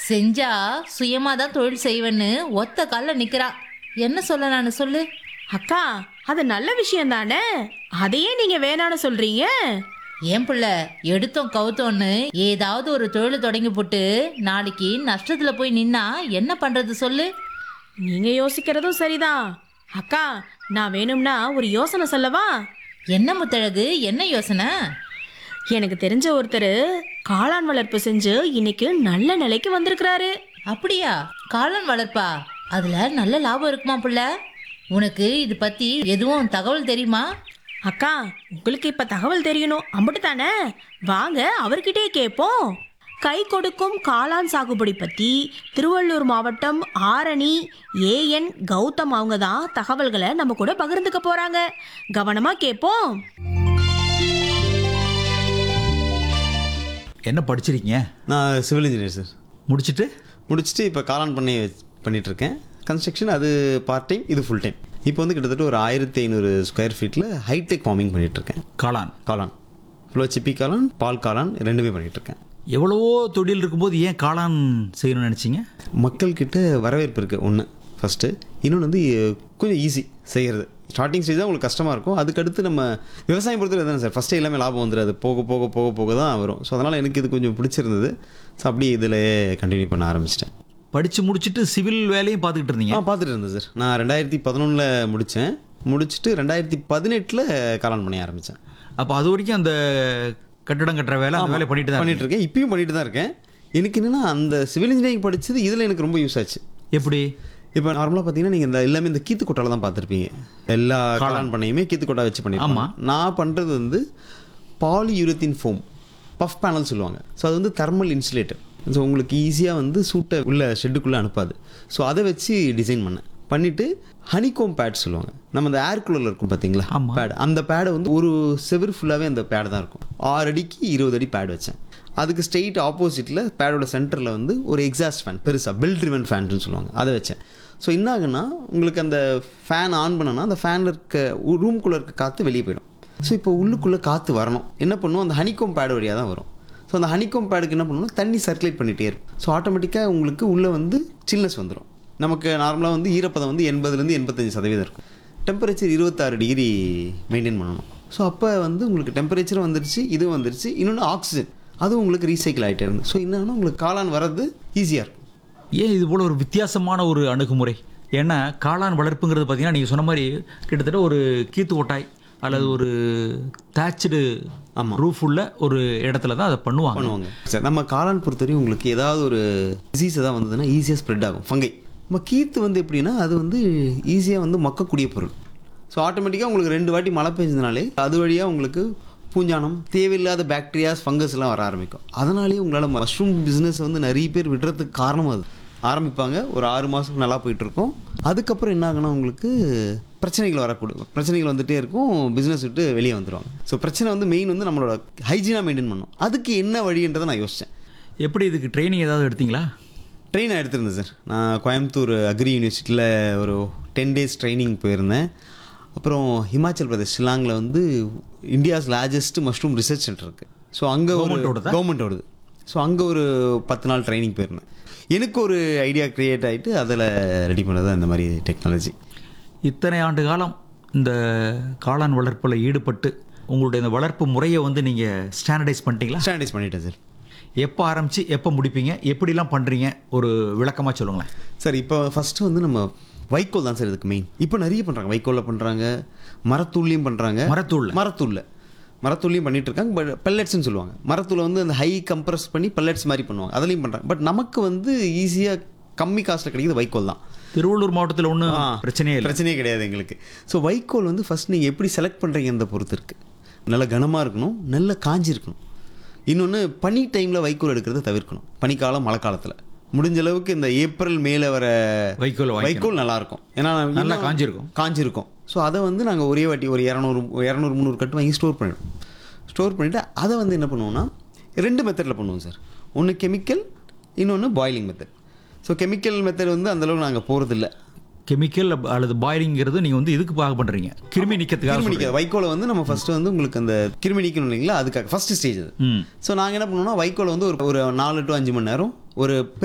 செஞ்சா சுயமா தான் தொழில் செய்வேன்னு ஒத்த கால்ல நிக்கிறா என்ன சொல்ல நான் சொல்லு அக்கா அது நல்ல விஷயம் தானே அதையே நீங்க வேணான்னு சொல்றீங்க ஏன் புள்ள எடுத்தோம் கவுத்தோன்னு ஏதாவது ஒரு தொழில் தொடங்கி போட்டு நாளைக்கு நஷ்டத்துல போய் நின்னா என்ன பண்றது சொல்லு நீங்க யோசிக்கிறதும் சரிதான் அக்கா நான் வேணும்னா ஒரு யோசனை சொல்லவா என்ன முத்தழகு என்ன யோசனை எனக்கு தெரிஞ்ச ஒருத்தர் காளான் வளர்ப்பு செஞ்சு இன்னைக்கு நல்ல நிலைக்கு வந்திருக்கிறாரு அப்படியா காளான் வளர்ப்பா அதுல நல்ல லாபம் இருக்குமா புள்ள உனக்கு இது பத்தி எதுவும் தகவல் தெரியுமா அக்கா உங்களுக்கு இப்ப தகவல் தெரியணும் அம்பட்டு தானே வாங்க அவர்கிட்டயே கேட்போம் கை கொடுக்கும் காளான் சாகுபடி பத்தி திருவள்ளூர் மாவட்டம் ஆரணி ஏஎன் கௌதம் அவங்க தான் தகவல்களை நம்ம கூட பகிர்ந்துக்க போறாங்க கவனமா கேட்போம் என்ன படிச்சிருக்கீங்க நான் சிவில் இன்ஜினியர் சார் முடிச்சிட்டு முடிச்சுட்டு இப்போ காளான் பண்ணி பண்ணிட்டு இருக்கேன் கன்ஸ்ட்ரக்ஷன் அது பார்ட் டைம் இது ஃபுல் டைம் இப்போ வந்து கிட்டத்தட்ட ஒரு ஆயிரத்தி ஐநூறு ஸ்கொயர் ஃபீட்டில் ஹைடெக் ஃபார்மிங் பண்ணிட்டு இருக்கேன் காளான் காளான் ஃபுல்லாக சிப்பி காளான் பால் காளான் ரெண்டுமே பண்ணிட்டு இருக்கேன் எவ்வளவோ தொழில் இருக்கும்போது ஏன் காளான் செய்யணும்னு நினச்சிங்க மக்கள்கிட்ட வரவேற்பு இருக்குது ஒன்று ஃபஸ்ட்டு இன்னொன்று வந்து அஹ், கொஞ்சம் ஈஸி செய்கிறது ஸ்டார்டிங் ஸ்டேஜ் தான் உங்களுக்கு கஷ்டமாக இருக்கும் அதுக்கடுத்து நம்ம விவசாயம் பொறுத்தவரை தானே சார் ஃபஸ்ட்டு எல்லாமே லாபம் வந்துடாது போக போக போக போக தான் வரும் ஸோ அதனால் எனக்கு இது கொஞ்சம் பிடிச்சிருந்தது ஸோ அப்படியே இதில் கண்டினியூ பண்ண ஆரம்பிச்சிட்டேன் படித்து முடிச்சிட்டு சிவில் வேலையும் பார்த்துக்கிட்டு இருந்தீங்க ஆ பார்த்துட்டு இருந்தேன் சார் நான் ரெண்டாயிரத்தி பதினொன்றில் முடித்தேன் முடிச்சுட்டு ரெண்டாயிரத்தி பதினெட்டில் காலான் பண்ண ஆரம்பித்தேன் அப்போ அது வரைக்கும் அந்த கட்டடம் கட்டுற வேலை அந்த வேலையை பண்ணிட்டு தான் பண்ணிட்டு இருக்கேன் இப்பயும் பண்ணிட்டு தான் இருக்கேன் எனக்கு என்னென்னா அந்த சிவில் இன்ஜினியரிங் படிச்சது இதில் எனக்கு ரொம்ப யூஸ் ஆச்சு எப்படி இப்போ நார்மலாக பார்த்தீங்கன்னா நீங்கள் இந்த எல்லாமே இந்த கீத்து கொட்டால தான் பார்த்துருப்பீங்க எல்லா காளான் பண்ணையுமே கீத்து கொட்டா வச்சு பண்ணிருப்பாங்க நான் பண்ணுறது வந்து polyurethane foam puff panel சொல்லுவாங்க ஸோ அது வந்து தெர்மல் இன்சுலேட்டர் ஸோ உங்களுக்கு ஈஸியாக வந்து சூட்டை உள்ள ஷெட்டுக்குள்ளே அனுப்பாது ஸோ அதை வச்சு டிசைன் பண்ணேன் பண்ணிவிட்டு ஹனிகோம் பேட் சொல்லுவாங்க நம்ம அந்த ஏர் கூலரில் இருக்கும் பார்த்தீங்களா ஆமா. பேட் அந்த பேடை வந்து ஒரு செவர் ஃபுல்லாகவே அந்த பேட் தான் இருக்கும் ஆறு அடிக்கு இருபது அடி பேட் வச்சேன் அதுக்கு ஸ்ட்ரெயிட் ஆப்போசிட்டில் பேடோட சென்டரில் வந்து ஒரு எக்ஸாஸ்ட் ஃபேன் பெருசாக பெல் ட்ரிவன் ஃபேன்ட்னு சொல்லுவாங்க அதை வச்சேன் ஸோ என்ன ஆகுன்னா உங்களுக்கு அந்த ஃபேன் ஆன் பண்ணனா அந்த ஃபேனில் இருக்க ரூம்குள்ளே இருக்க காற்று வெளியே போயிடும் ஸோ இப்போ உள்ளுக்குள்ளே காற்று வரணும் என்ன பண்ணும் அந்த ஹனிகோம் பேட் வழியாக தான் வரும் ஸோ அந்த ஹனிகோம் பேடுக்கு என்ன பண்ணணும் தண்ணி சர்க்குலேட் பண்ணிகிட்டே இருக்கும் ஸோ ஆட்டோமேட்டிக்காக உங்களுக்கு உள்ளே வந்து சில்னஸ் வந்துடும் நமக்கு நார்மலாக வந்து ஈரப்பதம் வந்து எண்பதுலேருந்து எண்பத்தஞ்சு சதவீதம் இருக்கும் டெம்பரேச்சர் இருபத்தாறு டிகிரி மெயின்டைன் பண்ணணும் ஸோ அப்போ வந்து உங்களுக்கு டெம்பரேச்சரும் வந்துருச்சு இதுவும் வந்துருச்சு இன்னொன்று ஆக்சிஜன் அதுவும் உங்களுக்கு ரீசைக்கிள் ஆகிட்டே இருந்து ஸோ என்னன்னா உங்களுக்கு காளான் வர்றது ஈஸியாக இருக்கும் ஏன் இது போல ஒரு வித்தியாசமான ஒரு அணுகுமுறை ஏன்னா காளான் வளர்ப்புங்கிறது பார்த்தீங்கன்னா நீங்கள் சொன்ன மாதிரி கிட்டத்தட்ட ஒரு கீத்து கொட்டாய் அல்லது ஒரு தேய்ச்சடு ரூஃப் உள்ள ஒரு இடத்துல தான் அதை பண்ணுவாங்க பண்ணுவாங்க சார் நம்ம காளான் பொறுத்தவரையும் உங்களுக்கு ஏதாவது ஒரு டிசீஸ் ஏதாவது வந்ததுன்னா ஈஸியாக ஸ்ப்ரெட் ஆகும் ஃபங்கை நம்ம கீத்து வந்து எப்படின்னா அது வந்து ஈஸியாக வந்து மக்கக்கூடிய பொருள் ஸோ ஆட்டோமேட்டிக்காக உங்களுக்கு ரெண்டு வாட்டி மழை பெஞ்சதுனாலே அது வழியாக உங்களுக்கு பூஞ்சானம் தேவையில்லாத பாக்டீரியாஸ் ஃபங்கஸ் எல்லாம் வர ஆரம்பிக்கும் அதனாலேயே உங்களால் மஷ்ரூம் பிஸ்னஸ் வந்து நிறைய பேர் விடுறதுக்கு காரணம் அது ஆரம்பிப்பாங்க ஒரு ஆறு மாதம் நல்லா போயிட்டு இருக்கும் அதுக்கப்புறம் என்ன ஆகுனா உங்களுக்கு பிரச்சனைகள் வரக்கூடும் பிரச்சனைகள் வந்துட்டே இருக்கும் பிஸ்னஸ் விட்டு வெளியே வந்துடுவாங்க ஸோ பிரச்சனை வந்து மெயின் வந்து நம்மளோட ஹைஜீனாக மெயின்டைன் பண்ணணும் அதுக்கு என்ன வழின்றதை நான் யோசித்தேன் எப்படி இதுக்கு ட்ரைனிங் ஏதாவது எடுத்தீங்களா ட்ரெயின் நான் எடுத்திருந்தேன் சார் நான் கோயம்புத்தூர் அக்ரி யூனிவர்சிட்டியில் ஒரு டென் டேஸ் ட்ரைனிங் போயிருந்தேன் அப்புறம் ஹிமாச்சல் பிரதேஷ் ஷில்லாங்கில் வந்து India's largest mushroom research centre இருக்குது ஸோ அங்கே ஒரு Government-ஓடதா? கவர்மெண்ட்டோடது ஸோ அங்கே ஒரு பத்து நாள் ட்ரைனிங் போயிருந்தேன் எனக்கு ஒரு ஐடியா க்ரியேட் ஆகிட்டு அதில் ரெடி பண்ணது இந்த மாதிரி டெக்னாலஜி இத்தனை ஆண்டு காலம் இந்த காளான் வளர்ப்பில் ஈடுபட்டு உங்களுடைய இந்த வளர்ப்பு முறையை வந்து நீங்கள் ஸ்டாண்டர்டைஸ் பண்ணிட்டீங்களா ஸ்டாண்டர்டைஸ் பண்ணிட்டேன் சார் எப்போ ஆரம்பித்து எப்போ முடிப்பீங்க எப்படிலாம் பண்ணுறீங்க ஒரு விளக்கமாக சொல்லுங்களேன் சார் இப்போ ஃபஸ்ட்டு வந்து நம்ம வைக்கோல் தான் சார் இதுக்கு மெயின் இப்போ நிறைய பண்ணுறாங்க வைக்கோலில் பண்ணுறாங்க மரத்தூள்லையும் பண்ணுறாங்க மரத்தூள்ல? மரத்தூளில் மரத்தூள்லையும் பண்ணிட்டு இருக்காங்க பட் பெல்லட்ஸ்னு சொல்லுவாங்க மரத்தூளை வந்து அந்த ஹை கம்ப்ரஸ் பண்ணி பெல்லட்ஸ் மாதிரி பண்ணுவாங்க அதுலேயும் பண்ணுறாங்க பட் நமக்கு வந்து ஈஸியாக கம்மி காஸ்ட்டில் கிடைக்கிறது வைக்கோல் தான் திருவள்ளூர் மாவட்டத்தில் ஒன்றும் ஆ, பிரச்சனையே இல்லை பிரச்சனையே கிடையாது எங்களுக்கு ஸோ வைக்கோல் வந்து ஃபஸ்ட் நீங்கள் எப்படி செலக்ட் பண்ணுறீங்கன்றத பொறுத்து இருக்குது நல்ல கனமாக இருக்கணும் நல்ல காஞ்சி இருக்கணும் இன்னொன்று பனி டைமில் வைக்கோல் எடுக்கிறத தவிர்க்கணும் பனிக்காலம் மழை காலத்தில் முடிஞ்ச அளவுக்கு இந்த ஏப்ரல் மேல வர வைக்கோல் வாங்கிக்கணும். வைக்கோல் நல்லா இருக்கும் ஏன்னா நல்லா இன்னும் காஞ்சிருக்கும். காஞ்சிருக்கும் ஸோ அதை வந்து நாங்கள் ஒரே வாட்டி ஒரு இரநூறு இரநூறு முந்நூறு கட்டு வாங்கி ஸ்டோர் பண்ணிடுவோம் ஸ்டோர் பண்ணிவிட்டு அதை வந்து என்ன பண்ணுவோம்னா ரெண்டு மெத்தடில் பண்ணுவோம் சார் ஒன்று கெமிக்கல் இன்னொன்று boiling method so chemical method வந்து அந்தளவுக்கு நாங்கள் போகிறதில்ல கெமிக்கல் அல்லது பாயிலிங்கிறது நீங்கள் வந்து இதுக்கு பார்க்க பண்ணுறீங்க கிருமி நிற்கிறதுக்காக கிருமி சொல்றீங்க. நிற்க வைக்கோலை வந்து நம்ம ஃபர்ஸ்ட் வந்து உங்களுக்கு அந்த கிருமி நிற்கணும் இல்லைங்களா அதுக்காக ஃபர்ஸ்ட் ஸ்டேஜ் அது ம் ஸோ நாங்கள் என்ன பண்ணுவோம்னா வைக்கோலை வந்து ஒரு ஒரு நாலு டு அஞ்சு மணி நேரம் ஒரு